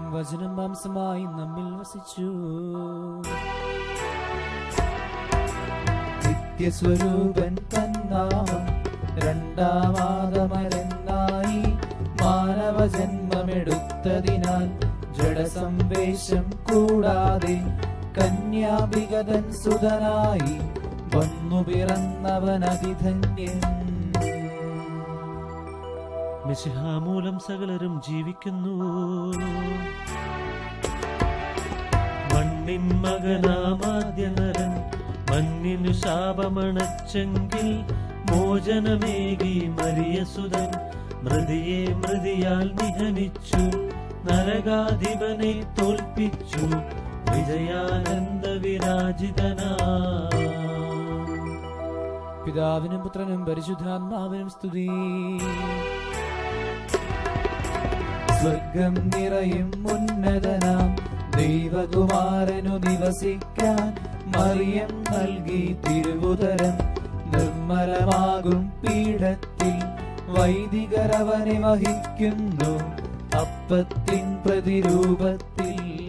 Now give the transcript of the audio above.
വചനം മാംസമായി നമ്മിൽ വസിച്ചു നിത്യസ്വരൂപൻ തന്നാമം രണ്ടാമാതമരെന്നായി മാനവജന്മമെടുത്തതിനാൽ ജഡസംവേശം കൂടാതെ കന്യാപികതൻ സുതനായി വന്നു പിറന്നവൻ അതിധന്യൻ മിശിഹാമൂലം സകലരും ജീവിക്കുന്നു മണ്ണിൻ മകനാമാദ്യനരൻ മണ്ണിനു ശാപമണച്ചെങ്കിൽ മോചനമേകി മരിയസുതൻ മൃതിയെ മൃതിയാൽ നിഹനിച്ചു നരകാധിപനെ തോൽപ്പിച്ചു വിജയാനന്ദ വിരാജിതനാ പിതാവിനും പുത്രനും പരിശുദ്ധാത്മാവിനും സ്തുതി സ്വർഗം നിറയും ഉന്നതനാം ദൈവകുമാരനു നിവസിക്കാൻ മറിയം നൽകി തിരുവുതരം നിർമ്മലമാകും പീഠത്തിൽ വൈദികർ അവനെ വഹിക്കുന്നു അപ്പത്തിൻ പ്രതിരൂപത്തിൽ